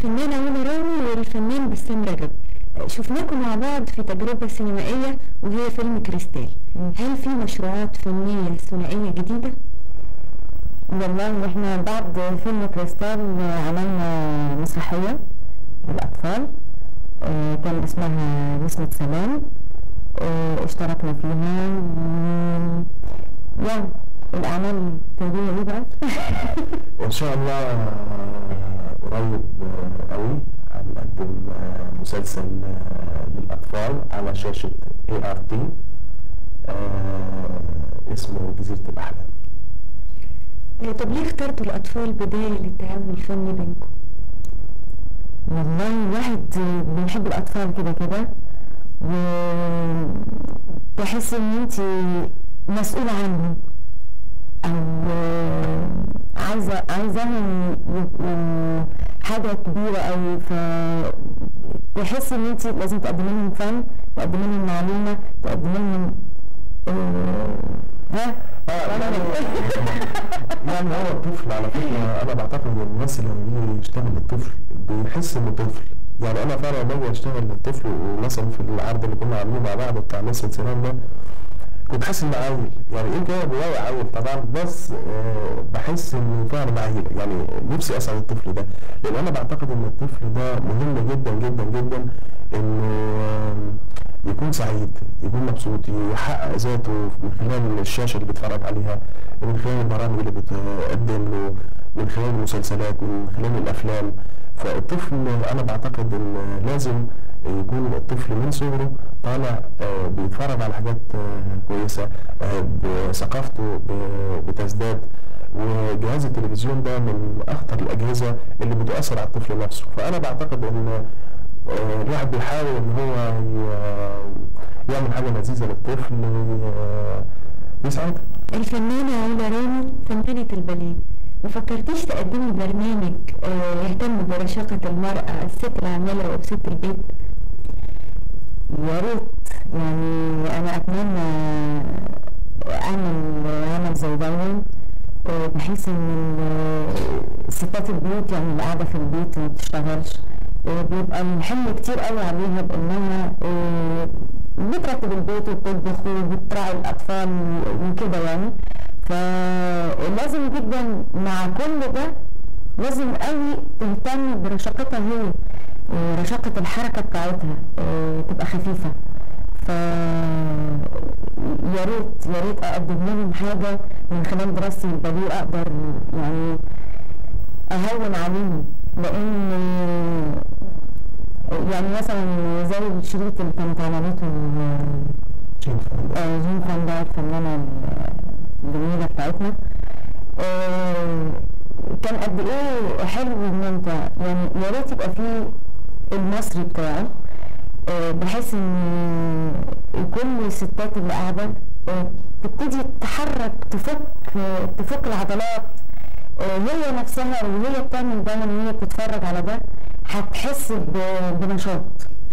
الفنانة منى رامي والفنان بسام رجب شفناكم مع بعض في تجربة سينمائية وهي فيلم كريستال هل في مشروعات فنية ثنائية جديدة؟ والله احنا بعد فيلم كريستال عملنا مسرحية للأطفال آه، كان اسمها نسمة سلام آه، اشتركنا فيها و- يعني الأعمال التنبيه ايه بقى؟ وان شاء الله آه، قريب آه، قوي هنقدم آه، مسلسل آه، للاطفال على شاشه اي ار تي اسمه جزيره الاحلام آه، طب ليه اخترتوا الأطفال بداية للتعاون الفني بينكم؟ والله الواحد بيحب الأطفال كده كده وتحس إن أنت مسؤولة عنهم أو عايزة عايزاهم يبقوا حاجة كبيرة أوي فتحس إن أنت لازم تقدمي لهم فن تقدمي لهم معلومة تقدمي لهم آه، ها يعني يعني هو الطفل على فكره انا بعتقد ان الممثل لما بيجي يشتغل للطفل بيحس انه طفل يعني انا فعلا لما باجي اشتغل للطفل ومثلا في العرض اللي كنا عاملينه مع بعض بتاع نسمة سلام ده كنت حاسس اني عاوي يعني يمكن انا جوايا عاوي طبعا بس آه، بحس انه فعلا عايل يعني نفسي اسعد الطفل ده لان انا بعتقد ان الطفل ده مهم جدا جدا جدا انه آه، يكون سعيد يكون مبسوط يحقق ذاته من خلال الشاشه اللي بيتفرج عليها من خلال البرامج اللي بتقدم له من خلال المسلسلات من خلال الافلام فالطفل انا بعتقد ان لازم يكون الطفل من صغره طالع آه، بيتفرج على حاجات آه، كويسه آه، ثقافته ب- بتزداد وجهاز التلفزيون ده من اخطر الاجهزه اللي بتؤثر على الطفل نفسه فانا بعتقد ان آه، الواحد بيحاول ان هو ي- يعمل حاجه لذيذه للطفل آه، يسعده الفنانة علا رامي فنانة الباليه ما فكرتيش تقدمي برنامج آه، يهتم برشاقة المرأة الست العاملة وست البيت يا ريت يعني انا اتمنى اعمل عمل زي دون آه، بحيث ان ال- ستات البيوت يعني اللي قاعده في البيت ما بتشتغلش آه، بيبقى الحمل كتير قوي عليها بانها آه، بترتب البيت وبتطبخ وبتراعي الاطفال وكده يعني فلازم جدا مع كل ده لازم قوي تهتم برشاقتها هي آه، رشاقة الحركة بتاعتها آه، تبقى خفيفة ف يا ريت يا ريت اقدم لهم حاجة من خلال دراستي الباليه اقدر يعني اهون عليهم لان آه، يعني مثلا زي الشريط اللي كانت عملته آه، جين فاندا الفنانة الجميلة بتاعتنا آه، كان قد ايه حلو وممتع يعني يا ريت يبقى فيه المصري بتاعه آه، بحيث ان كل الستات اللي قاعده آه، تبتدي تتحرك تفك آه، تفك العضلات آه، هي نفسها وهي بتعمل ده وهي بتتفرج على ده هتحس ب- بنشاط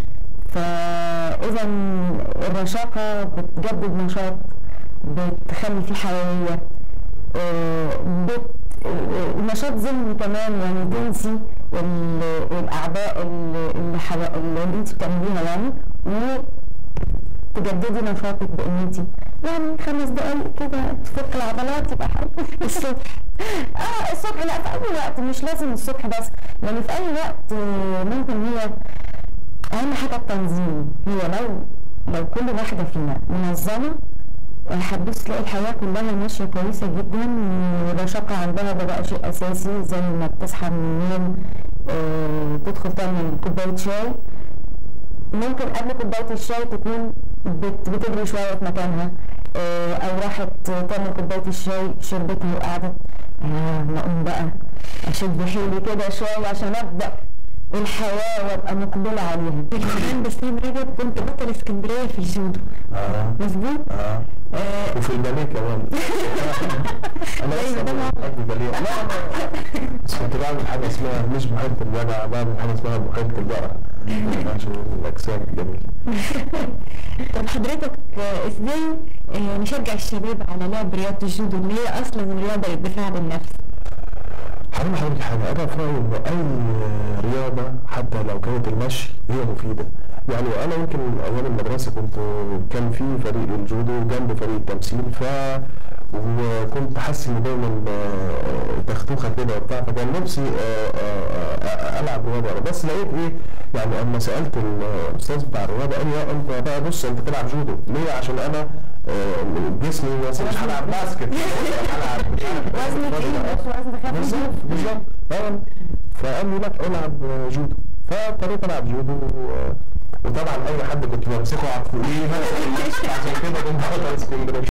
فاذا الرشاقه بتجدد نشاط بتخلي فيه حيويه آه، بت آه، نشاط ذهني كمان يعني تنسي ال- الاعضاء اللي اللي حوا- اللي انت بتعمليها يعني وتجددي نشاطك بان انت يعني خمس دقايق كده تفك العضلات يبقى حلو الصبح اه الصبح لا في اي وقت مش لازم الصبح بس يعني في اي وقت آه، ممكن هي اهم حاجه التنظيم هي لو لو كل واحده فينا منظمه هتبص تلاقي الحياه كلها ماشيه كويسه جدا والرشاقه عندها ده بقى شيء اساسي زي ما بتصحى من النوم آه، تدخل تعمل كوبايه شاي ممكن قبل كوبايه الشاي تكون بت- بتجري شويه في مكانها آه، او راحت تعمل كوبايه الشاي شربتها وقعدت آه ما اقوم بقى اشد حيلي كده شويه عشان ابدا الحياه وابقى مقبله عليها الفنان بسام رجب كنت بطل اسكندرية في الجودو اه مظبوط؟ اه آه، وفي الباليه كمان انا أيوة، ده اصلا بحب الباليه لا أنا- بس كنت بعمل حاجه اسمها مش محيط الجدع بعمل حاجه اسمها محيط الجرع عشان الاجسام الجميله طب حضرتك آه، ازاي آه، نشجع الشباب على لعب رياضة الجودو اللي هي اصلا رياضة للدفاع عن النفس؟ هقول لحضرتك حاجه انا في رايي ان اي رياضه يعني انا يمكن ايام المدرسه كنت كان في فريق الجودو جنب فريق التمثيل ف وكنت حاسس ان دايما آه، تختوخه كده وبتاع فكان نفسي آه، آه، آه، العب رياضه بس لقيت ايه يعني اما سالت الاستاذ بتاع الرياضه قال لي لا انت بقى بص انت تلعب جودو ليه عشان انا آه، جسمي مثلا مش هلعب باسكت هلعب مش عارف. وزن تقيل مش وزن خفيف بالظبط بالظبط فعلا فقال لي لا العب جودو فاضطريت العب جودو و- وطبعا اي حد كنت بمسكه على فوقيه عشان كده كنت بطل اسكندريه